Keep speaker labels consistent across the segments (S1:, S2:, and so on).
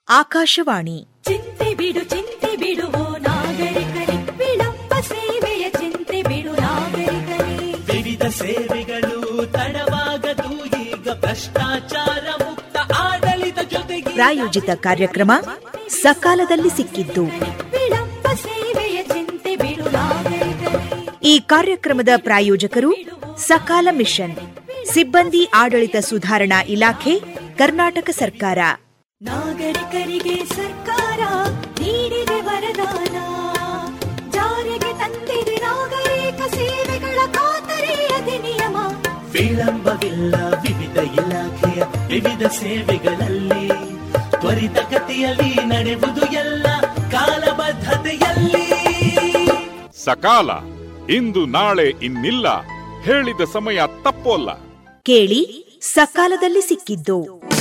S1: ಆಕಾಶವಾಣಿ
S2: ಚಿಂತೆ ಬಿಡು ಚಿಂತೆ ಬಿಡುವು ನಾಗರಿಕರೇ ವಿಳಂಬ ಸೇವೆಯ ಚಿಂತೆ ಬಿಡು ನಾಗರಿಕರೇ
S3: ವಿವಿಧ ಸೇವೆಗಳು ತಡವಾಗದು ಈಗ ಭ್ರಷ್ಟಾಚಾರ ಮುಕ್ತ ಆಡಳಿತ ಜೊತೆಗೆ
S1: ಪ್ರಾಯೋಜಿತ ಕಾರ್ಯಕ್ರಮ ಸಕಾಲದಲ್ಲಿ ಸಿಕ್ಕಿದ್ದು
S2: ವಿಳಂಬ ಸೇವೆಯ ಚಿಂತೆ ಬಿಡು ನಾಗರಿಕರೇ
S1: ಈ ಕಾರ್ಯಕ್ರಮದ ಪ್ರಾಯೋಜಕರು ಸಕಾಲ ಮಿಷನ್ ಸಿಬ್ಬಂದಿ ಆಡಳಿತ ಸುಧಾರಣಾ ಇಲಾಖೆ ಕರ್ನಾಟಕ ಸರ್ಕಾರ
S2: ನಾಗರಿಕರಿಗೆ ಸರ್ಕಾರ ನೀಡಿದೆ ವರದಾನ ಜಾರಿಗೆ ತಂದಿದೆ ನಾಗರಿಕ ಸೇವೆಗಳ ಖಾತರಿ ಅಧಿನಿಯಮ
S3: ವಿಳಂಬವಿಲ್ಲ ವಿವಿಧ ಇಲಾಖೆಯ ವಿವಿಧ ಸೇವೆಗಳಲ್ಲಿ ತ್ವರಿತಗತಿಯಲ್ಲಿ ನಡೆಯುವುದು ಎಲ್ಲ ಕಾಲಬದ್ಧತೆಯಲ್ಲಿ
S4: ಸಕಾಲ ಇಂದು ನಾಳೆ ಇನ್ನಿಲ್ಲ ಹೇಳಿದ ಸಮಯ ತಪ್ಪೋಲ್ಲ
S1: ಕೇಳಿ ಸಕಾಲದಲ್ಲಿ ಸಿಕ್ಕಿದ್ದು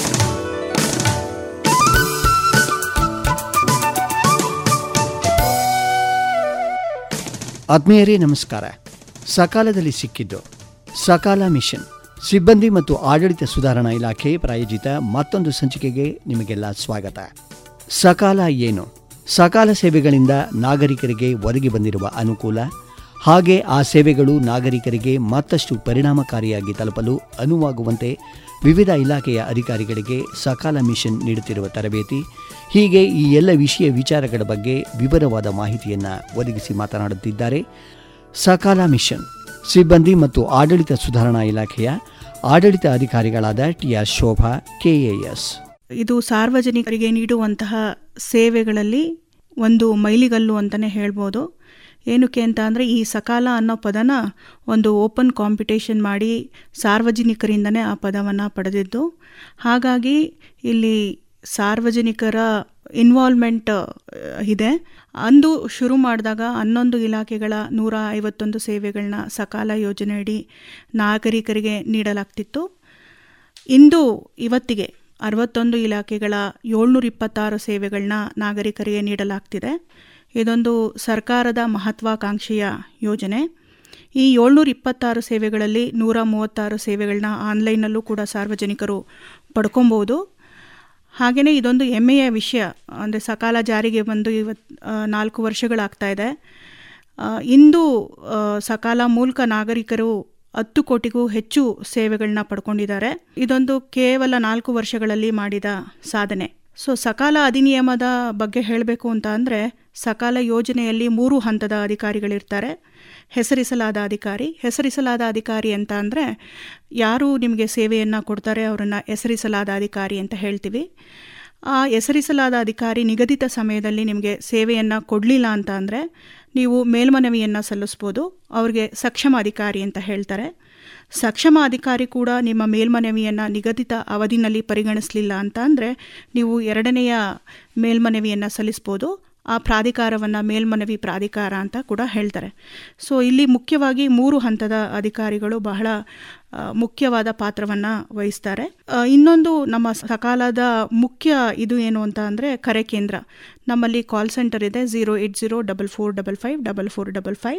S5: ಆತ್ಮೀಯರೇ ನಮಸ್ಕಾರ ಸಕಾಲದಲ್ಲಿ ಸಿಕ್ಕಿದ್ದು ಸಕಾಲ ಮಿಷನ್ ಸಿಬ್ಬಂದಿ ಮತ್ತು ಆಡಳಿತ ಸುಧಾರಣಾ ಇಲಾಖೆ ಪ್ರಾಯೋಜಿತ ಮತ್ತೊಂದು ಸಂಚಿಕೆಗೆ ನಿಮಗೆಲ್ಲ ಸ್ವಾಗತ ಸಕಾಲ ಏನು ಸಕಾಲ ಸೇವೆಗಳಿಂದ ನಾಗರಿಕರಿಗೆ ಒದಗಿ ಬಂದಿರುವ ಅನುಕೂಲ ಹಾಗೆ ಆ ಸೇವೆಗಳು ನಾಗರಿಕರಿಗೆ ಮತ್ತಷ್ಟು ಪರಿಣಾಮಕಾರಿಯಾಗಿ ತಲುಪಲು ಅನುವಾಗುವಂತೆ ವಿವಿಧ ಇಲಾಖೆಯ ಅಧಿಕಾರಿಗಳಿಗೆ ಸಕಾಲ ಮಿಷನ್ ನೀಡುತ್ತಿರುವ ತರಬೇತಿ ಹೀಗೆ ಈ ಎಲ್ಲ ವಿಷಯ ವಿಚಾರಗಳ ಬಗ್ಗೆ ವಿವರವಾದ ಮಾಹಿತಿಯನ್ನು ಒದಗಿಸಿ ಮಾತನಾಡುತ್ತಿದ್ದಾರೆ ಸಕಾಲ ಮಿಷನ್ ಸಿಬ್ಬಂದಿ ಮತ್ತು ಆಡಳಿತ ಸುಧಾರಣಾ ಇಲಾಖೆಯ ಆಡಳಿತ ಅಧಿಕಾರಿಗಳಾದ ಟಿ ಆರ್ ಶೋಭಾ ಕೆಎಎಸ್
S6: ಇದು ಸಾರ್ವಜನಿಕರಿಗೆ ನೀಡುವಂತಹ ಸೇವೆಗಳಲ್ಲಿ ಒಂದು ಮೈಲಿಗಲ್ಲು ಅಂತಲೇ ಹೇಳ್ಬೋದು ಏನಕ್ಕೆ ಅಂತ ಅಂದರೆ ಈ ಸಕಾಲ ಅನ್ನೋ ಪದನ ಒಂದು ಓಪನ್ ಕಾಂಪಿಟೇಷನ್ ಮಾಡಿ ಸಾರ್ವಜನಿಕರಿಂದನೇ ಆ ಪದವನ್ನು ಪಡೆದಿದ್ದು ಹಾಗಾಗಿ ಇಲ್ಲಿ ಸಾರ್ವಜನಿಕರ ಇನ್ವಾಲ್ವ್ಮೆಂಟ್ ಇದೆ ಅಂದು ಶುರು ಮಾಡಿದಾಗ ಹನ್ನೊಂದು ಇಲಾಖೆಗಳ ನೂರ ಐವತ್ತೊಂದು ಸೇವೆಗಳನ್ನ ಸಕಾಲ ಯೋಜನೆಯಡಿ ನಾಗರಿಕರಿಗೆ ನೀಡಲಾಗ್ತಿತ್ತು ಇಂದು ಇವತ್ತಿಗೆ ಅರವತ್ತೊಂದು ಇಲಾಖೆಗಳ ಏಳ್ನೂರ ಇಪ್ಪತ್ತಾರು ಸೇವೆಗಳನ್ನ ನಾಗರಿಕರಿಗೆ ನೀಡಲಾಗ್ತಿದೆ ಇದೊಂದು ಸರ್ಕಾರದ ಮಹತ್ವಾಕಾಂಕ್ಷೆಯ ಯೋಜನೆ ಈ ಏಳ್ನೂರ ಇಪ್ಪತ್ತಾರು ಸೇವೆಗಳಲ್ಲಿ ನೂರ ಮೂವತ್ತಾರು ಸೇವೆಗಳನ್ನ ಆನ್ಲೈನಲ್ಲೂ ಕೂಡ ಸಾರ್ವಜನಿಕರು ಪಡ್ಕೊಬೋದು ಹಾಗೆಯೇ ಇದೊಂದು ಹೆಮ್ಮೆಯ ವಿಷಯ ಅಂದರೆ ಸಕಾಲ ಜಾರಿಗೆ ಬಂದು ಇವತ್ತು ನಾಲ್ಕು ವರ್ಷಗಳಾಗ್ತಾ ಇದೆ ಆ, ಇಂದು ಆ, ಸಕಾಲ ಮೂಲಕ ನಾಗರಿಕರು ಹತ್ತು ಕೋಟಿಗೂ ಹೆಚ್ಚು ಸೇವೆಗಳನ್ನ ಪಡ್ಕೊಂಡಿದ್ದಾರೆ ಇದೊಂದು ಕೇವಲ ನಾಲ್ಕು ವರ್ಷಗಳಲ್ಲಿ ಮಾಡಿದ ಸಾಧನೆ ಸೊ ಸಕಾಲ ಅಧಿನಿಯಮದ ಬಗ್ಗೆ ಹೇಳಬೇಕು ಅಂತ ಅಂದರೆ ಸಕಾಲ ಯೋಜನೆಯಲ್ಲಿ ಮೂರು ಹಂತದ ಅಧಿಕಾರಿಗಳಿರ್ತಾರೆ ಹೆಸರಿಸಲಾದ ಅಧಿಕಾರಿ ಹೆಸರಿಸಲಾದ ಅಧಿಕಾರಿ ಅಂತ ಅಂದರೆ ಯಾರು ನಿಮಗೆ ಸೇವೆಯನ್ನು ಕೊಡ್ತಾರೆ ಅವರನ್ನು ಹೆಸರಿಸಲಾದ ಅಧಿಕಾರಿ ಅಂತ ಹೇಳ್ತೀವಿ ಆ ಹೆಸರಿಸಲಾದ ಅಧಿಕಾರಿ ನಿಗದಿತ ಸಮಯದಲ್ಲಿ ನಿಮಗೆ ಸೇವೆಯನ್ನು ಕೊಡಲಿಲ್ಲ ಅಂತ ಅಂದರೆ ನೀವು ಮೇಲ್ಮನವಿಯನ್ನು ಸಲ್ಲಿಸ್ಬೋದು ಅವ್ರಿಗೆ ಸಕ್ಷಮ ಅಧಿಕಾರಿ ಅಂತ ಹೇಳ್ತಾರೆ ಸಕ್ಷಮ ಅಧಿಕಾರಿ ಕೂಡ ನಿಮ್ಮ ಮೇಲ್ಮನವಿಯನ್ನು ನಿಗದಿತ ಅವಧಿನಲ್ಲಿ ಪರಿಗಣಿಸಲಿಲ್ಲ ಅಂತ ಅಂದರೆ ನೀವು ಎರಡನೆಯ ಮೇಲ್ಮನವಿಯನ್ನು ಸಲ್ಲಿಸ್ಬೋದು ಆ ಪ್ರಾಧಿಕಾರವನ್ನು ಮೇಲ್ಮನವಿ ಪ್ರಾಧಿಕಾರ ಅಂತ ಕೂಡ ಹೇಳ್ತಾರೆ ಸೊ ಇಲ್ಲಿ ಮುಖ್ಯವಾಗಿ ಮೂರು ಹಂತದ ಅಧಿಕಾರಿಗಳು ಬಹಳ ಆ, ಮುಖ್ಯವಾದ ಪಾತ್ರವನ್ನು ವಹಿಸ್ತಾರೆ ಆ, ಇನ್ನೊಂದು ನಮ್ಮ ಸಕಾಲದ ಮುಖ್ಯ ಇದು ಏನು ಅಂತ ಅಂದರೆ ಕರೆ ಕೇಂದ್ರ ನಮ್ಮಲ್ಲಿ ಕಾಲ್ ಸೆಂಟರ್ ಇದೆ zero eight zero double four double five double four double five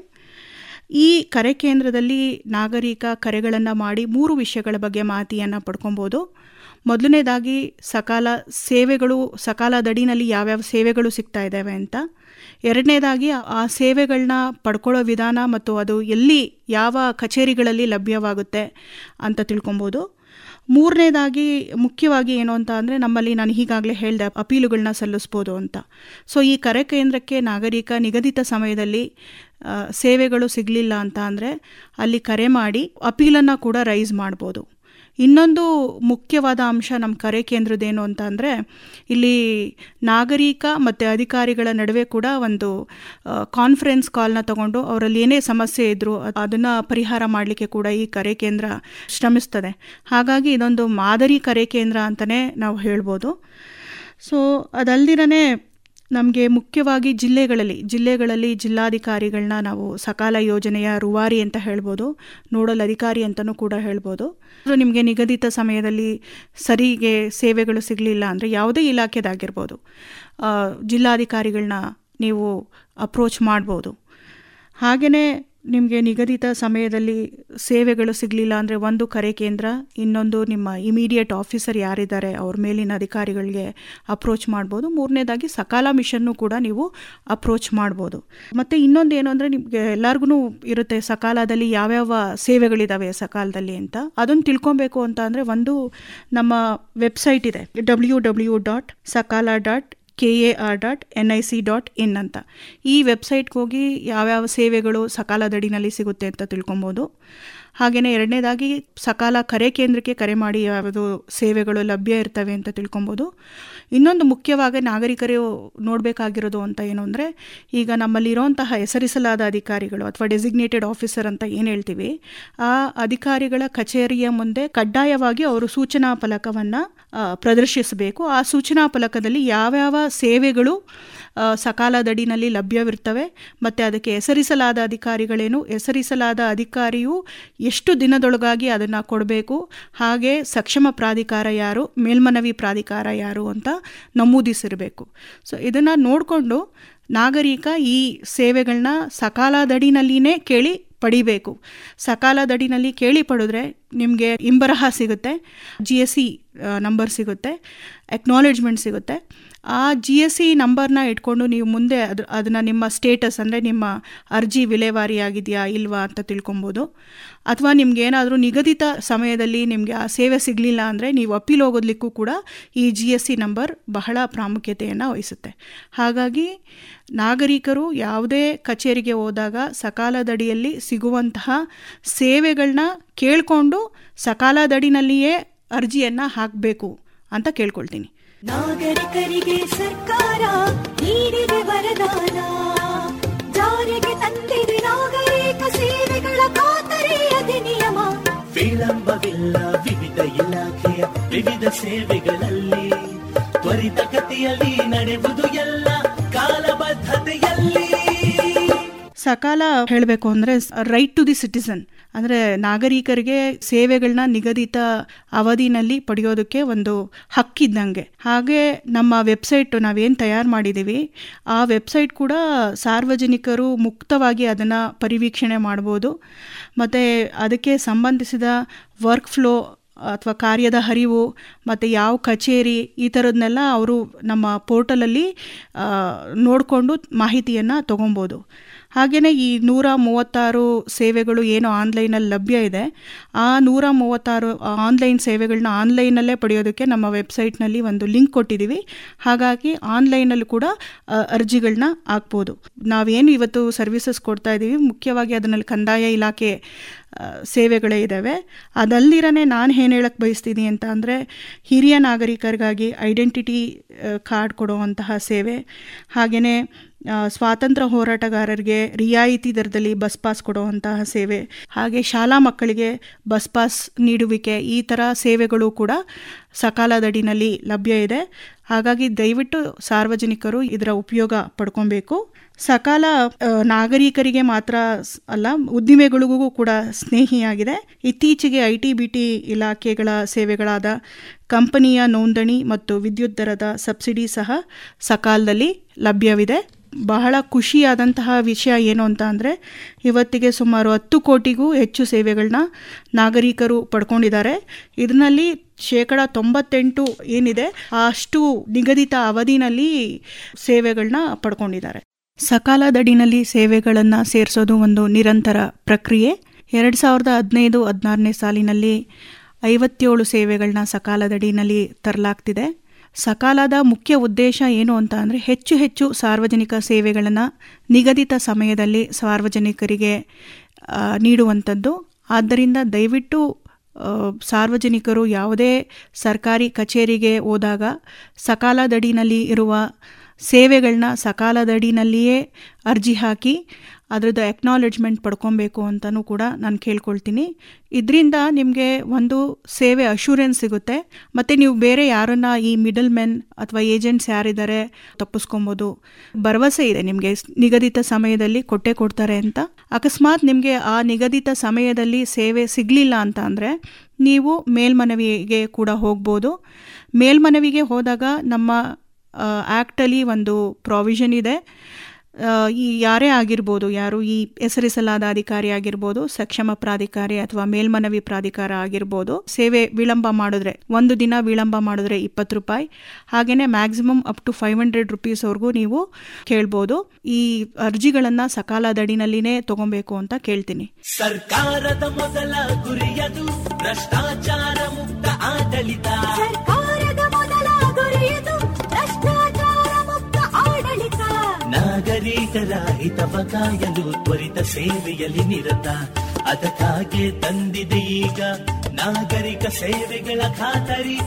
S6: ಈ ಕರೆ ಕೇಂದ್ರದಲ್ಲಿ ನಾಗರಿಕ ಕರೆಗಳನ್ನು ಮಾಡಿ ಮೂರು ವಿಷಯಗಳ ಬಗ್ಗೆ ಮಾಹಿತಿಯನ್ನು ಪಡ್ಕೊಬೋದು ಮೊದಲನೇದಾಗಿ ಸಕಾಲ ಸೇವೆಗಳು ಸಕಾಲದಡಿನಲ್ಲಿ ಯಾವ್ಯಾವ ಸೇವೆಗಳು ಸಿಗ್ತಾ ಇದ್ದಾವೆ ಅಂತ ಎರಡನೇದಾಗಿ ಆ ಸೇವೆಗಳನ್ನ ಪಡ್ಕೊಳ್ಳೋ ವಿಧಾನ ಮತ್ತು ಅದು ಎಲ್ಲಿ ಯಾವ ಕಚೇರಿಗಳಲ್ಲಿ ಲಭ್ಯವಾಗುತ್ತೆ ಅಂತ ತಿಳ್ಕೊಬೋದು ಮೂರನೇದಾಗಿ ಮುಖ್ಯವಾಗಿ ಏನು ಅಂತ ಅಂದರೆ ನಮ್ಮಲ್ಲಿ ನಾನು ಈಗಾಗಲೇ ಹೇಳಿದೆ ಅಪೀಲುಗಳನ್ನ ಸಲ್ಲಿಸ್ಬೋದು ಅಂತ ಸೊ ಈ ಕರೆ ಕೇಂದ್ರಕ್ಕೆ ನಾಗರಿಕ ನಿಗದಿತ ಸಮಯದಲ್ಲಿ ಆ, ಸೇವೆಗಳು ಸಿಗಲಿಲ್ಲ ಅಂತ ಅಂದರೆ ಅಲ್ಲಿ ಕರೆ ಮಾಡಿ ಅಪೀಲನ್ನು ಕೂಡ ರೈಸ್ ಮಾಡ್ಬೋದು ಇನ್ನೊಂದು ಮುಖ್ಯವಾದ ಅಂಶ ನಮ್ಮ ಕರೆ ಕೇಂದ್ರದ್ದೇನು ಅಂತ ಅಂದರೆ ಇಲ್ಲಿ ನಾಗರಿಕ ಮತ್ತು ಅಧಿಕಾರಿಗಳ ನಡುವೆ ಕೂಡ ಒಂದು ಕಾನ್ಫರೆನ್ಸ್ ಕಾಲ್ನ ತಗೊಂಡು ಅವರಲ್ಲಿ ಏನೇ ಸಮಸ್ಯೆ ಇದ್ದರೂ ಅದನ್ನು ಪರಿಹಾರ ಮಾಡಲಿಕ್ಕೆ ಕೂಡ ಈ ಕರೆ ಕೇಂದ್ರ ಶ್ರಮಿಸ್ತದೆ ಹಾಗಾಗಿ ಇದೊಂದು ಮಾದರಿ ಕರೆ ಕೇಂದ್ರ ಅಂತಲೇ ನಾವು ಹೇಳ್ಬೋದು ಸೊ ಅದಲ್ದಿರನೇ ನಮಗೆ ಮುಖ್ಯವಾಗಿ ಜಿಲ್ಲೆಗಳಲ್ಲಿ ಜಿಲ್ಲೆಗಳಲ್ಲಿ ಜಿಲ್ಲಾಧಿಕಾರಿಗಳನ್ನ ನಾವು ಸಕಾಲ ಯೋಜನೆಯ ರೂವಾರಿ ಅಂತ ಹೇಳ್ಬೋದು ನೋಡಲ್ ಅಧಿಕಾರಿ ಅಂತಲೂ ಕೂಡ ಹೇಳ್ಬೋದು ಅದು ನಿಮಗೆ ನಿಗದಿತ ಸಮಯದಲ್ಲಿ ಸರಿಗೆ ಸೇವೆಗಳು ಸಿಗಲಿಲ್ಲ ಅಂದರೆ ಯಾವುದೇ ಇಲಾಖೆದಾಗಿರ್ಬೋದು ಆ, ಜಿಲ್ಲಾಧಿಕಾರಿಗಳನ್ನ ನೀವು ಅಪ್ರೋಚ್ ಮಾಡ್ಬೋದು ಹಾಗೆಯೇ ನಿಮಗೆ ನಿಗದಿತ ಸಮಯದಲ್ಲಿ ಸೇವೆಗಳು ಸಿಗಲಿಲ್ಲ ಅಂದರೆ ಒಂದು ಕರೆ ಕೇಂದ್ರ ಇನ್ನೊಂದು ನಿಮ್ಮ ಇಮಿಡಿಯೇಟ್ ಆಫೀಸರ್ ಯಾರಿದ್ದಾರೆ ಅವ್ರ ಮೇಲಿನ ಅಧಿಕಾರಿಗಳಿಗೆ ಅಪ್ರೋಚ್ ಮಾಡ್ಬೋದು ಮೂರನೇದಾಗಿ ಸಕಾಲ ಮಿಷನ್ನು ಕೂಡ ನೀವು ಅಪ್ರೋಚ್ ಮಾಡ್ಬೋದು ಮತ್ತು ಇನ್ನೊಂದು ಏನು ಅಂದರೆ ನಿಮಗೆ ಎಲ್ಲರಿಗೂ ಇರುತ್ತೆ ಸಕಾಲದಲ್ಲಿ ಯಾವ್ಯಾವ ಸೇವೆಗಳಿದ್ದಾವೆ ಸಕಾಲದಲ್ಲಿ ಅಂತ ಅದನ್ನು ತಿಳ್ಕೊಬೇಕು ಅಂತ ಅಂದರೆ ಒಂದು ನಮ್ಮ ವೆಬ್ಸೈಟ್ ಇದೆ W W dot Sakala dot K A R dot N I C dot in ಅಂತ ಈ ವೆಬ್ಸೈಟ್ಗೆ ಹೋಗಿ ಯಾವ್ಯಾವ ಸೇವೆಗಳು ಸಕಾಲದಡಿನಲ್ಲಿ ಸಿಗುತ್ತೆ ಅಂತ ತಿಳ್ಕೊಬೋದು ಹಾಗೆಯೇ ಎರಡನೇದಾಗಿ ಸಕಾಲ ಕರೆ ಕೇಂದ್ರಕ್ಕೆ ಕರೆ ಮಾಡಿ ಯಾವುದು ಸೇವೆಗಳು ಲಭ್ಯ ಇರ್ತವೆ ಅಂತ ತಿಳ್ಕೊಬೋದು ಇನ್ನೊಂದು ಮುಖ್ಯವಾಗಿ ನಾಗರಿಕರು ನೋಡಬೇಕಾಗಿರೋದು ಅಂತ ಏನು ಅಂದರೆ ಈಗ ನಮ್ಮಲ್ಲಿರುವಂತಹ ಹೆಸರಿಸಲಾದ ಅಧಿಕಾರಿಗಳು ಅಥವಾ ಡೆಸಿಗ್ನೇಟೆಡ್ ಆಫೀಸರ್ ಅಂತ ಏನು ಹೇಳ್ತೀವಿ ಆ ಅಧಿಕಾರಿಗಳ ಕಚೇರಿಯ ಮುಂದೆ ಕಡ್ಡಾಯವಾಗಿ ಅವರು ಸೂಚನಾ ಫಲಕವನ್ನು ಪ್ರದರ್ಶಿಸಬೇಕು ಆ ಸೂಚನಾ ಫಲಕದಲ್ಲಿ ಯಾವ್ಯಾವ ಸೇವೆಗಳು ಆ, ಸಕಾಲದಡಿನಲ್ಲಿ ಲಭ್ಯವಿರ್ತವೆ ಮತ್ತು ಅದಕ್ಕೆ ಹೆಸರಿಸಲಾದ ಅಧಿಕಾರಿಗಳೇನು ಹೆಸರಿಸಲಾದ ಅಧಿಕಾರಿಯು ಎಷ್ಟು ದಿನದೊಳಗಾಗಿ ಅದನ್ನು ಕೊಡಬೇಕು ಹಾಗೆ ಸಕ್ಷಮ ಪ್ರಾಧಿಕಾರ ಯಾರು ಮೇಲ್ಮನವಿ ಪ್ರಾಧಿಕಾರ ಯಾರು ಅಂತ ನಮೂದಿಸಿರಬೇಕು ಸೊ ಇದನ್ನು ನೋಡಿಕೊಂಡು ನಾಗರಿಕ ಈ ಸೇವೆಗಳನ್ನ ಸಕಾಲದಡಿನಲ್ಲಿನೇ ಕೇಳಿ ಪಡಿಬೇಕು ಸಕಾಲದಡಿನಲ್ಲಿ ಕೇಳಿ ಪಡೆದ್ರೆ ನಿಮಗೆ ಇಂಬರಹ ಸಿಗುತ್ತೆ ಜಿ ಎಸ್ ಸಿ ನಂಬರ್ ಸಿಗುತ್ತೆ ಎಕ್ನಾಲೆಜ್ಮೆಂಟ್ ಸಿಗುತ್ತೆ ಆ ಜಿ ಎಸ್ ಸಿ ನಂಬರ್ನ ಇಟ್ಕೊಂಡು ನೀವು ಮುಂದೆ ಅದು ಅದನ್ನು ನಿಮ್ಮ ಸ್ಟೇಟಸ್ ಅಂದರೆ ನಿಮ್ಮ ಅರ್ಜಿ ವಿಲೇವಾರಿ ಆಗಿದೆಯಾ ಇಲ್ವಾ ಅಂತ ತಿಳ್ಕೊಬೋದು ಅಥವಾ ನಿಮ್ಗೆ ಏನಾದರೂ ನಿಗದಿತ ಸಮಯದಲ್ಲಿ ನಿಮಗೆ ಆ ಸೇವೆ ಸಿಗಲಿಲ್ಲ ಅಂದರೆ ನೀವು ಅಪೀಲ್ ಹೋಗೋದ್ಲಿಕ್ಕೂ ಕೂಡ ಈ ಜಿ ಎಸ್ ಸಿ ನಂಬರ್ ಬಹಳ ಪ್ರಾಮುಖ್ಯತೆಯನ್ನು ವಹಿಸುತ್ತೆ ಹಾಗಾಗಿ ನಾಗರಿಕರು ಯಾವುದೇ ಕಚೇರಿಗೆ ಹೋದಾಗ ಸಕಾಲದಡಿಯಲ್ಲಿ ಸಿಗುವಂತಹ ಸೇವೆಗಳನ್ನ ಕೇಳಿಕೊಂಡು ಸಕಾಲದಡಿನಲ್ಲಿಯೇ ಅರ್ಜಿಯನ್ನು ಹಾಕಬೇಕು ಅಂತ ಕೇಳ್ಕೊಳ್ತೀನಿ
S2: ನಾಗರಿಕರಿಗೆ ಸರ್ಕಾರ ನೀಡಿದೆ ವರದಾನ ಜಾರಿಗೆ ತಂದಿದೆ ನಾಗರಿಕ ಸೇವೆಗಳ ಖಾತರಿ ಅಧಿನಿಯಮ
S3: ವಿಳಂಬವಿಲ್ಲ ವಿವಿಧ ಇಲಾಖೆಯ ವಿವಿಧ ಸೇವೆಗಳಲ್ಲಿ ತ್ವರಿತಗತಿಯಲ್ಲಿ ನಡೆಯುವುದು ಎಲ್ಲ ಕಾಲಬದ್ಧತೆಯಲ್ಲಿ
S6: ಸಕಾಲ ಹೇಳಬೇಕು ಅಂದರೆ ರೈಟ್ ಟು ದಿ ಸಿಟಿಸನ್ ಅಂದರೆ ನಾಗರಿಕರಿಗೆ ಸೇವೆಗಳನ್ನ ನಿಗದಿತ ಅವಧಿನಲ್ಲಿ ಪಡೆಯೋದಕ್ಕೆ ಒಂದು ಹಕ್ಕಿದ್ದಂಗೆ ಹಾಗೆ ನಮ್ಮ ವೆಬ್ಸೈಟ್ ನಾವೇನು ತಯಾರು ಮಾಡಿದ್ದೀವಿ ಆ ವೆಬ್ಸೈಟ್ ಕೂಡ ಸಾರ್ವಜನಿಕರು ಮುಕ್ತವಾಗಿ ಅದನ್ನು ಪರಿವೀಕ್ಷಣೆ ಮಾಡ್ಬೋದು ಮತ್ತು ಅದಕ್ಕೆ ಸಂಬಂಧಿಸಿದ ವರ್ಕ್ ಫ್ಲೋ ಅಥವಾ ಕಾರ್ಯದ ಹರಿವು ಮತ್ತು ಯಾವ ಕಚೇರಿ ಈ ಥರದನ್ನೆಲ್ಲ ಅವರು ನಮ್ಮ ಪೋರ್ಟಲಲ್ಲಿ ನೋಡಿಕೊಂಡು ಮಾಹಿತಿಯನ್ನು ತೊಗೊಬೋದು ಹಾಗೆಯೇ ಈ ನೂರ ಮೂವತ್ತಾರು ಸೇವೆಗಳು ಏನು ಆನ್ಲೈನಲ್ಲಿ ಲಭ್ಯ ಇದೆ ಆ ನೂರ ಮೂವತ್ತಾರು ಆನ್ಲೈನ್ ಸೇವೆಗಳನ್ನ ಆನ್ಲೈನಲ್ಲೇ ಪಡೆಯೋದಕ್ಕೆ ನಮ್ಮ ವೆಬ್ಸೈಟ್ನಲ್ಲಿ ಒಂದು ಲಿಂಕ್ ಕೊಟ್ಟಿದ್ದೀವಿ ಹಾಗಾಗಿ ಆನ್ಲೈನಲ್ಲಿ ಕೂಡ ಆ, ಅರ್ಜಿಗಳನ್ನ ಹಾಕ್ಬೋದು ನಾವೇನು ಇವತ್ತು ಸರ್ವಿಸಸ್ ಕೊಡ್ತಾ ಇದ್ದೀವಿ ಮುಖ್ಯವಾಗಿ ಅದರಲ್ಲಿ ಕಂದಾಯ ಇಲಾಖೆ ಆ, ಸೇವೆಗಳೇ ಇದ್ದಾವೆ ಅದಲ್ದಿರನೇ ನಾನು ಏನು ಹೇಳಕ್ಕೆ ಬಯಸ್ತೀನಿ ಅಂತ ಅಂದರೆ ಹಿರಿಯ ನಾಗರಿಕರಿಗಾಗಿ ಐಡೆಂಟಿಟಿ ಕಾರ್ಡ್ ಕೊಡುವಂತಹ ಸೇವೆ ಹಾಗೆಯೇ ಆ, ಸ್ವಾತಂತ್ರ್ಯ ಹೋರಾಟಗಾರರಿಗೆ ರಿಯಾಯಿತಿ ದರದಲ್ಲಿ ಬಸ್ ಪಾಸ್ ಕೊಡುವಂತಹ ಸೇವೆ ಹಾಗೆ ಶಾಲಾ ಮಕ್ಕಳಿಗೆ ಬಸ್ ಪಾಸ್ ನೀಡುವಿಕೆ ಈ ಥರ ಸೇವೆಗಳು ಕೂಡ ಸಕಾಲದಡಿನಲ್ಲಿ ಲಭ್ಯ ಇದೆ ಹಾಗಾಗಿ ದಯವಿಟ್ಟು ಸಾರ್ವಜನಿಕರು ಇದರ ಉಪಯೋಗ ಪಡ್ಕೊಬೇಕು ಸಕಾಲ ಆ, ನಾಗರಿಕರಿಗೆ ಮಾತ್ರ ಸ್- ಅಲ್ಲ ಉದ್ದಿಮೆಗಳಿಗೂ ಕೂಡ ಸ್ನೇಹಿಯಾಗಿದೆ ಇತ್ತೀಚೆಗೆ ಐ ಟಿ ಬಿ ಟಿ ಇಲಾಖೆಗಳ ಸೇವೆಗಳಾದ ಕಂಪನಿಯ ನೋಂದಣಿ ಮತ್ತು ವಿದ್ಯುತ್ ದರದ ಸಬ್ಸಿಡಿ ಸಹ ಸಕಾಲದಲ್ಲಿ ಲಭ್ಯವಿದೆ ಬಹಳ ಖುಷಿಯಾದಂತಹ ವಿಷಯ ಏನು ಅಂತ ಅಂದರೆ ಇವತ್ತಿಗೆ ಸುಮಾರು ಹತ್ತು ಕೋಟಿಗೂ ಹೆಚ್ಚು ಸೇವೆಗಳನ್ನ ನಾಗರಿಕರು ಪಡ್ಕೊಂಡಿದ್ದಾರೆ ಇದರಲ್ಲಿ ಶೇಕಡ ತೊಂಬತ್ತೆಂಟು ಏನಿದೆ ಅಷ್ಟು ನಿಗದಿತ ಅವಧಿನಲ್ಲಿ ಸೇವೆಗಳನ್ನ ಪಡ್ಕೊಂಡಿದ್ದಾರೆ ಸಕಾಲದಡಿನಲ್ಲಿ ಸೇವೆಗಳನ್ನು ಸೇರಿಸೋದು ಒಂದು ನಿರಂತರ ಪ್ರಕ್ರಿಯೆ ಎರಡು ಸಾವಿರದ ಹದಿನೈದು ಹದಿನಾರನೇ ಸಾಲಿನಲ್ಲಿ ಐವತ್ತೇಳು ಸೇವೆಗಳನ್ನ ಸಕಾಲದಡಿನಲ್ಲಿ ತರಲಾಗ್ತಿದೆ ಸಕಾಲದ ಮುಖ್ಯ ಉದ್ದೇಶ ಏನು ಅಂತ ಅಂದರೆ ಹೆಚ್ಚು ಹೆಚ್ಚು ಸಾರ್ವಜನಿಕ ಸೇವೆಗಳನ್ನು ನಿಗದಿತ ಸಮಯದಲ್ಲಿ ಸಾರ್ವಜನಿಕರಿಗೆ ಆ, ನೀಡುವಂಥದ್ದು ಆದ್ದರಿಂದ ದಯವಿಟ್ಟು ಆ, ಸಾರ್ವಜನಿಕರು ಯಾವುದೇ ಸರ್ಕಾರಿ ಕಚೇರಿಗೆ ಹೋದಾಗ ಸಕಾಲದಡಿನಲ್ಲಿ ಇರುವ ಸೇವೆಗಳನ್ನ ಸಕಾಲದಡಿನಲ್ಲಿಯೇ ಅರ್ಜಿ ಹಾಕಿ ಅದರದ್ದು ಎಕ್ನಾಲೆಜ್ಮೆಂಟ್ ಪಡ್ಕೊಬೇಕು ಅಂತಲೂ ಕೂಡ ನಾನು ಕೇಳ್ಕೊಳ್ತೀನಿ ಇದರಿಂದ ನಿಮಗೆ ಒಂದು ಸೇವೆ ಅಶೂರೆನ್ಸ್ ಸಿಗುತ್ತೆ ಮತ್ತು ನೀವು ಬೇರೆ ಯಾರನ್ನ ಈ ಮಿಡಲ್ ಮೆನ್ ಅಥವಾ ಏಜೆಂಟ್ಸ್ ಯಾರಿದ್ದಾರೆ ತಪ್ಪಿಸ್ಕೊಬೋದು ಭರವಸೆ ಇದೆ ನಿಮಗೆ ನಿಗದಿತ ಸಮಯದಲ್ಲಿ ಕೊಟ್ಟೆ ಕೊಡ್ತಾರೆ ಅಂತ ಅಕಸ್ಮಾತ್ ನಿಮಗೆ ಆ ನಿಗದಿತ ಸಮಯದಲ್ಲಿ ಸೇವೆ ಸಿಗಲಿಲ್ಲ ಅಂತ ಅಂದರೆ ನೀವು ಮೇಲ್ಮನವಿಗೆ ಕೂಡ ಹೋಗ್ಬೋದು ಮೇಲ್ಮನವಿಗೆ ಹೋದಾಗ ನಮ್ಮ ಆ್ಯಕ್ಟಲ್ಲಿ ಒಂದು ಪ್ರಾವಿಷನ್ ಇದೆ ಆ, ಈ ಯಾರೇ ಆಗಿರ್ಬೋದು ಯಾರು ಈ ಹೆಸರಿಸಲಾದ ಅಧಿಕಾರಿ ಆಗಿರ್ಬೋದು ಸಕ್ಷಮ ಪ್ರಾಧಿಕಾರಿ ಅಥವಾ ಮೇಲ್ಮನವಿ ಪ್ರಾಧಿಕಾರ ಆಗಿರ್ಬೋದು ಸೇವೆ ವಿಳಂಬ ಮಾಡಿದ್ರೆ ಒಂದು ದಿನ ವಿಳಂಬ ಮಾಡಿದ್ರೆ ಇಪ್ಪತ್ತು ರೂಪಾಯಿ ಹಾಗೇನೆ maximum up to five hundred ರುಪೀಸ್ವರೆಗೂ ನೀವು ಕೇಳ್ಬೋದು ಈ ಅರ್ಜಿಗಳನ್ನು ಸಕಾಲದಡಿನಲ್ಲಿನೇ ತಗೊಬೇಕು ಅಂತ ಕೇಳ್ತೀನಿ
S3: ಸರ್ಕಾರದ ಮೊದಲ ಗುರಿಯದು ಭ್ರಷ್ಟಾಚಾರ ಮುಕ್ತ ಆಡಳಿತ
S2: ಸರ್ಕಾರದ ಮೊದಲ ಗುರಿಯದು ಭ್ರಷ್ಟಾಚಾರ ಮುಕ್ತ ಆಡಳಿತ
S3: ನಾಗರಿಕರ ಹಿತವ ಕಾಯಲು ತ್ವರಿತ ಸೇವೆಯಲ್ಲಿ ನಿರತ ಅದಕ್ಕಾಗಿ ತಂದಿದೆ ಈಗ ನಾಗರಿಕ ಸೇವೆಗಳ ಖಾತರಿ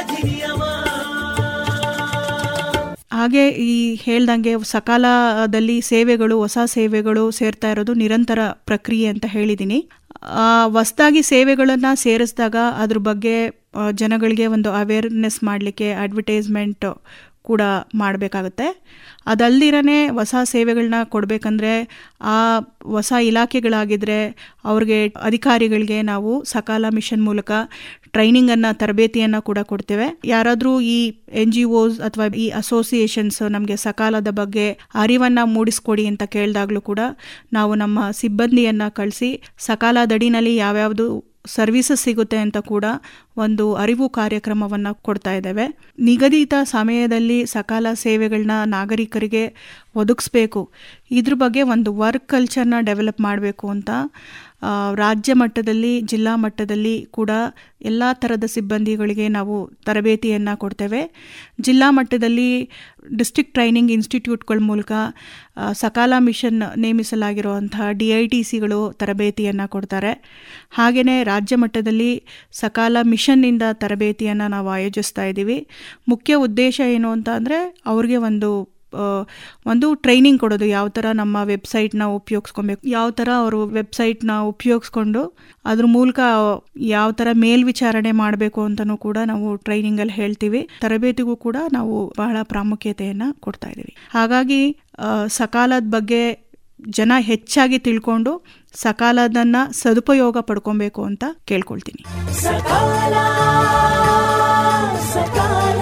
S3: ಅಧಿನಿಯಮ
S6: ಹಾಗೆ ಈ ಹೇಳ್ದಂಗೆ ಸಕಾಲದಲ್ಲಿ ಸೇವೆಗಳು ಹೊಸ ಸೇವೆಗಳು ಸೇರ್ತಾ ಇರೋದು ನಿರಂತರ ಪ್ರಕ್ರಿಯೆ ಅಂತ ಹೇಳಿದ್ದೀನಿ ಹೊಸದಾಗಿ ಸೇವೆಗಳನ್ನು ಸೇರಿಸಿದಾಗ ಅದ್ರ ಬಗ್ಗೆ ಆ, ಜನಗಳಿಗೆ ಒಂದು ಅವೇರ್ನೆಸ್ ಮಾಡಲಿಕ್ಕೆ ಅಡ್ವರ್ಟೈಸ್ಮೆಂಟ್ ಕೂಡ ಮಾಡಬೇಕಾಗುತ್ತೆ ಅದಲ್ದಿರನೇ ಹೊಸ ಸೇವೆಗಳನ್ನ ಕೊಡಬೇಕಂದ್ರೆ ಆ ಹೊಸ ಇಲಾಖೆಗಳಾಗಿದ್ದರೆ ಅವ್ರಿಗೆ ಅಧಿಕಾರಿಗಳಿಗೆ ನಾವು ಸಕಾಲ ಮಿಷನ್ ಮೂಲಕ ಟ್ರೈನಿಂಗನ್ನು ತರಬೇತಿಯನ್ನು ಕೂಡ ಕೊಡ್ತೇವೆ ಯಾರಾದರೂ ಈ ಎನ್ ಜಿ ಒಸ್ ಅಥವಾ ಈ ಅಸೋಸಿಯೇಷನ್ಸ್ ನಮಗೆ ಸಕಾಲದ ಬಗ್ಗೆ ಅರಿವನ್ನು ಮೂಡಿಸ್ಕೊಡಿ ಅಂತ ಕೇಳಿದಾಗಲೂ ಕೂಡ ನಾವು ನಮ್ಮ ಸಿಬ್ಬಂದಿಯನ್ನು ಕಳಿಸಿ ಸಕಾಲದಡಿನಲ್ಲಿ ಯಾವ್ಯಾವುದು ಸರ್ವಿಸಸ್ ಸಿಗುತ್ತೆ ಅಂತ ಕೂಡ ಒಂದು ಅರಿವು ಕಾರ್ಯಕ್ರಮವನ್ನು ಕೊಡ್ತಾ ಇದ್ದೇವೆ ನಿಗದಿತ ಸಮಯದಲ್ಲಿ ಸಕಾಲ ಸೇವೆಗಳನ್ನ ನಾಗರಿಕರಿಗೆ ಒದಗಿಸ್ಬೇಕು ಇದ್ರ ಬಗ್ಗೆ ಒಂದು ವರ್ಕ್ ಕಲ್ಚರ್ನ ಡೆವಲಪ್ ಮಾಡಬೇಕು ಅಂತ ಆ, ರಾಜ್ಯ ಮಟ್ಟದಲ್ಲಿ ಜಿಲ್ಲಾ ಮಟ್ಟದಲ್ಲಿ ಕೂಡ ಎಲ್ಲ ಥರದ ಸಿಬ್ಬಂದಿಗಳಿಗೆ ನಾವು ತರಬೇತಿಯನ್ನು ಕೊಡ್ತೇವೆ ಜಿಲ್ಲಾ ಮಟ್ಟದಲ್ಲಿ ಡಿಸ್ಟ್ರಿಕ್ಟ್ ಟ್ರೈನಿಂಗ್ ಇನ್ಸ್ಟಿಟ್ಯೂಟ್ಗಳ ಮೂಲಕ ಆ, ಸಕಾಲ ಮಿಷನ್ ನೇಮಿಸಲಾಗಿರುವಂತಹ ಡಿ ಐ ಟಿ ಸಿಗಳು ತರಬೇತಿಯನ್ನು ಕೊಡ್ತಾರೆ ಹಾಗೆಯೇ ರಾಜ್ಯ ಮಟ್ಟದಲ್ಲಿ ಸಕಾಲ ಮಿಷನ್ನಿಂದ ತರಬೇತಿಯನ್ನು ನಾವು ಆಯೋಜಿಸ್ತಾ ಇದ್ದೀವಿ ಮುಖ್ಯ ಉದ್ದೇಶ ಏನು ಅಂತ ಅಂದರೆ ಅವ್ರಿಗೆ ಒಂದು ಆ, ಒಂದು ಟ್ರೈನಿಂಗ್ ಕೊಡೋದು ಯಾವ ಥರ ನಮ್ಮ ವೆಬ್ಸೈಟ್ನ ಉಪಯೋಗಿಸ್ಕೊಬೇಕು ಯಾವ ಥರ ಅವರು ವೆಬ್ಸೈಟ್ನ ಉಪಯೋಗಿಸ್ಕೊಂಡು ಅದ್ರ ಮೂಲಕ ಯಾವ ಥರ ಮೇಲ್ವಿಚಾರಣೆ ಮಾಡಬೇಕು ಅಂತಲೂ ಕೂಡ ನಾವು ಟ್ರೈನಿಂಗಲ್ಲಿ ಹೇಳ್ತೀವಿ ತರಬೇತಿಗೂ ಕೂಡ ನಾವು ಬಹಳ ಪ್ರಾಮುಖ್ಯತೆಯನ್ನು ಕೊಡ್ತಾ ಇದ್ದೀವಿ ಹಾಗಾಗಿ ಆ, ಸಕಾಲದ ಬಗ್ಗೆ ಜನ ಹೆಚ್ಚಾಗಿ ತಿಳ್ಕೊಂಡು ಸಕಾಲದನ್ನ ಸದುಪಯೋಗ ಪಡ್ಕೊಬೇಕು ಅಂತ ಕೇಳ್ಕೊಳ್ತೀನಿ
S2: ಸಕಾಲ ಸಕಾಲ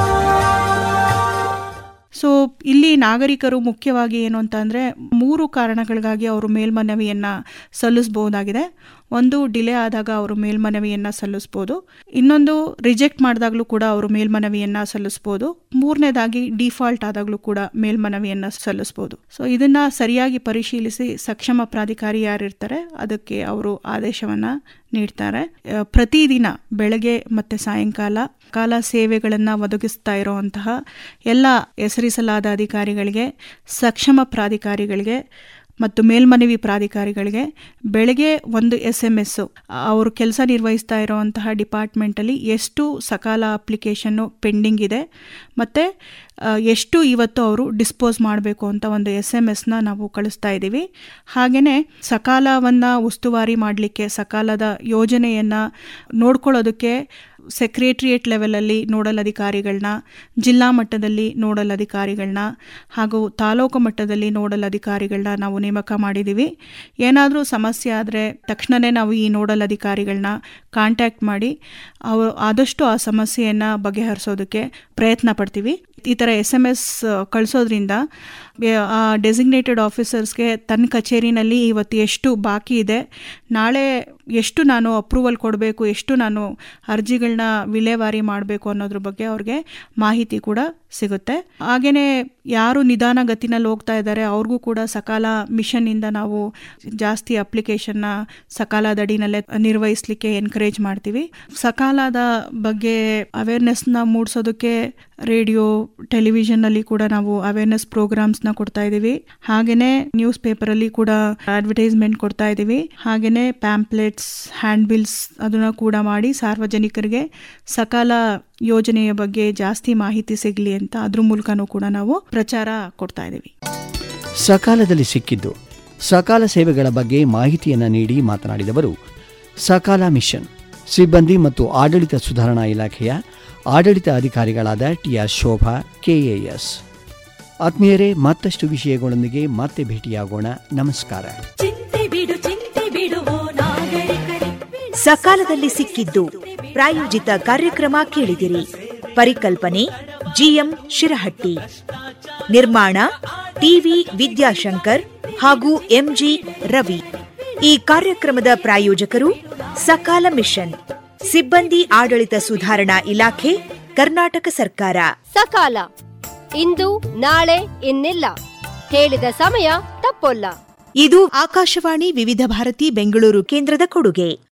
S6: ಸೊ ಇಲ್ಲಿ ನಾಗರಿಕರು ಮುಖ್ಯವಾಗಿ ಏನು ಅಂತ ಅಂದರೆ ಮೂರು ಕಾರಣಗಳಿಗಾಗಿ ಅವರು ಮೇಲ್ಮನವಿಯನ್ನು ಸಲ್ಲಿಸಬಹುದಾಗಿದೆ ಒಂದು ಡಿಲೇ ಆದಾಗ ಅವರು ಮೇಲ್ಮನವಿಯನ್ನು ಸಲ್ಲಿಸ್ಬೋದು ಇನ್ನೊಂದು ರಿಜೆಕ್ಟ್ ಮಾಡಿದಾಗಲೂ ಕೂಡ ಅವರು ಮೇಲ್ಮನವಿಯನ್ನು ಸಲ್ಲಿಸ್ಬೋದು ಮೂರನೇದಾಗಿ ಡಿಫಾಲ್ಟ್ ಆದಾಗಲೂ ಕೂಡ ಮೇಲ್ಮನವಿಯನ್ನು ಸಲ್ಲಿಸ್ಬೋದು ಸೊ ಇದನ್ನು ಸರಿಯಾಗಿ ಪರಿಶೀಲಿಸಿ ಸಕ್ಷಮ ಪ್ರಾಧಿಕಾರಿ ಯಾರಿರ್ತಾರೆ ಅದಕ್ಕೆ ಅವರು ಆದೇಶವನ್ನು ನೀಡ್ತಾರೆ ಆ, ಪ್ರತಿದಿನ ಬೆಳಗ್ಗೆ ಮತ್ತು ಸಾಯಂಕಾಲ ಕಾಲ ಸೇವೆಗಳನ್ನು ಒದಗಿಸ್ತಾ ಇರುವಂತಹ ಎಲ್ಲ ಹೆಸರಿಸಲಾದ ಅಧಿಕಾರಿಗಳಿಗೆ ಸಕ್ಷಮ ಪ್ರಾಧಿಕಾರಿಗಳಿಗೆ ಮತ್ತು ಮೇಲ್ಮನವಿ ಪ್ರಾಧಿಕಾರಿಗಳಿಗೆ ಬೆಳಗ್ಗೆ ಒಂದು ಎಸ್ ಎಮ್ ಎಸ್ಸು ಅವರು ಕೆಲಸ ನಿರ್ವಹಿಸ್ತಾ ಇರುವಂತಹ ಡಿಪಾರ್ಟ್ಮೆಂಟಲ್ಲಿ ಎಷ್ಟು ಸಕಾಲ ಅಪ್ಲಿಕೇಶನ್ನು ಪೆಂಡಿಂಗ್ ಇದೆ ಮತ್ತು ಎಷ್ಟು ಇವತ್ತು ಅವರು ಡಿಸ್ಪೋಸ್ ಮಾಡಬೇಕು ಅಂತ ಒಂದು ಎಸ್ ಎಮ್ ಎಸ್ನ ನಾವು ಕಳಿಸ್ತಾ ಇದ್ದೀವಿ ಹಾಗೆಯೇ ಸಕಾಲವನ್ನು ಉಸ್ತುವಾರಿ ಮಾಡಲಿಕ್ಕೆ ಸಕಾಲದ ಯೋಜನೆಯನ್ನು ನೋಡ್ಕೊಳ್ಳೋದಕ್ಕೆ ಸೆಕ್ರೆಟ್ರಿಯೇಟ್ ಲೆವೆಲಲ್ಲಿ ನೋಡಲ್ ಅಧಿಕಾರಿಗಳನ್ನ ಜಿಲ್ಲಾ ಮಟ್ಟದಲ್ಲಿ ನೋಡಲ್ ಅಧಿಕಾರಿಗಳನ್ನ ಹಾಗೂ ತಾಲೂಕು ಮಟ್ಟದಲ್ಲಿ ನೋಡಲ್ ಅಧಿಕಾರಿಗಳನ್ನ ನಾವು ನೇಮಕ ಮಾಡಿದ್ದೀವಿ ಏನಾದರೂ ಸಮಸ್ಯೆ ಆದರೆ ತಕ್ಷಣವೇ ನಾವು ಈ ನೋಡಲ್ ಅಧಿಕಾರಿಗಳನ್ನ ಕಾಂಟ್ಯಾಕ್ಟ್ ಮಾಡಿ ಅವರು ಆದಷ್ಟು ಆ ಸಮಸ್ಯೆಯನ್ನು ಬಗೆಹರಿಸೋದಕ್ಕೆ ಪ್ರಯತ್ನ ಪಡ್ತೀವಿ ಈ ಥರ ಎಸ್ ಎಮ್ ಎಸ್ ಕಳಿಸೋದ್ರಿಂದ ಆ ಡೆಸಿಗ್ನೇಟೆಡ್ ಆಫೀಸರ್ಸ್ಗೆ ತನ್ನ ಕಚೇರಿನಲ್ಲಿ ಇವತ್ತು ಎಷ್ಟು ಬಾಕಿ ಇದೆ ನಾಳೆ ಎಷ್ಟು ನಾನು ಅಪ್ರೂವಲ್ ಕೊಡಬೇಕು ಎಷ್ಟು ನಾನು ಅರ್ಜಿಗಳನ್ನ ವಿಲೇವಾರಿ ಮಾಡಬೇಕು ಅನ್ನೋದ್ರ ಬಗ್ಗೆ ಅವ್ರಿಗೆ ಮಾಹಿತಿ ಕೂಡ ಸಿಗುತ್ತೆ ಹಾಗೆಯೇ ಯಾರು ನಿಧಾನಗತಿನಲ್ಲಿ ಹೋಗ್ತಾ ಇದ್ದಾರೆ ಅವ್ರಿಗೂ ಕೂಡ ಸಕಾಲ ಮಿಷನ್ನಿಂದ ನಾವು ಜಾಸ್ತಿ ಅಪ್ಲಿಕೇಶನ್ನ ಸಕಾಲದ ಅಡಿನಲ್ಲೇ ನಿರ್ವಹಿಸಲಿಕ್ಕೆ ಎನ್ಕರೇಜ್ ಮಾಡ್ತೀವಿ ಸಕಾಲದ ಬಗ್ಗೆ ಅವೇರ್ನೆಸ್ನ ಮೂಡಿಸೋದಕ್ಕೆ ರೇಡಿಯೋ ಟೆಲಿವಿಷನ್ನಲ್ಲಿ ಕೂಡ ನಾವು ಅವೇರ್ನೆಸ್ ಪ್ರೋಗ್ರಾಮ್ಸ್ನ ಕೊಡ್ತಾ ಇದ್ದೀವಿ ಹಾಗೆಯೇ ನ್ಯೂಸ್ ಪೇಪರಲ್ಲಿ ಕೂಡ ಅಡ್ವರ್ಟೈಸ್ಮೆಂಟ್ ಕೊಡ್ತಾ ಇದ್ದೀವಿ ಹಾಗೆಯೇ ಪ್ಯಾಂಪ್ಲೆಟ್ಸ್ ಹ್ಯಾಂಡ್ ಬಿಲ್ಸ್ ಅದನ್ನು ಕೂಡ ಮಾಡಿ ಸಾರ್ವಜನಿಕರಿಗೆ ಸಕಾಲ ಯೋಜನೆಯ ಬಗ್ಗೆ ಜಾಸ್ತಿ ಮಾಹಿತಿ ಸಿಗಲಿ ಅಂತ ಅದ್ರ ಮೂಲಕನೂ ಕೂಡ ನಾವು ಪ್ರಚಾರ ಕೊಡ್ತಾ ಇದ್ದೀವಿ
S5: ಸಕಾಲದಲ್ಲಿ ಸಿಕ್ಕಿದ್ದು ಸಕಾಲ ಸೇವೆಗಳ ಬಗ್ಗೆ ಮಾಹಿತಿಯನ್ನು ನೀಡಿ ಮಾತನಾಡಿದವರು ಸಕಾಲ ಮಿಷನ್ ಸಿಬ್ಬಂದಿ ಮತ್ತು ಆಡಳಿತ ಸುಧಾರಣಾ ಇಲಾಖೆಯ ಆಡಳಿತ ಅಧಿಕಾರಿಗಳಾದ ಟಿ ಆರ್ ಶೋಭಾ ಕೆಎಎಸ್ ಆತ್ಮೀಯರೇ ಮತ್ತಷ್ಟು ವಿಷಯಗಳೊಂದಿಗೆ ಮತ್ತೆ ಭೇಟಿಯಾಗೋಣ ನಮಸ್ಕಾರ
S2: ಚಿಂತೆ ಬಿಡು ಚಿಂತೆ ಬಿಡುವು ನಾಗರಿಕರೇ
S1: ಸಕಾಲದಲ್ಲಿ ಸಿಕ್ಕಿದ್ದು ಪ್ರಾಯೋಜಿತ ಕಾರ್ಯಕ್ರಮ ಕೇಳಿದಿರಿ ಪರಿಕಲ್ಪನೆ ಜಿಎಂ ಶಿರಹಟ್ಟಿ ನಿರ್ಮಾಣ ಟಿವಿ ವಿದ್ಯಾಶಂಕರ್ ಹಾಗೂ ಎಂಜಿ ರವಿ ಈ ಕಾರ್ಯಕ್ರಮದ ಪ್ರಾಯೋಜಕರು ಸಕಾಲ ಮಿಷನ್ ಸಿಬ್ಬಂದಿ ಆಡಳಿತ ಸುಧಾರಣಾ ಇಲಾಖೆ ಕರ್ನಾಟಕ ಸರ್ಕಾರ
S7: ಸಕಾಲ ಇಂದು ನಾಳೆ ಇನ್ನಿಲ್ಲ ಹೇಳಿದ ಸಮಯ ತಪ್ಪೊಲ್ಲ
S1: ಇದು ಆಕಾಶವಾಣಿ ವಿವಿಧ ಭಾರತಿ ಬೆಂಗಳೂರು ಕೇಂದ್ರದ ಕೊಡುಗೆ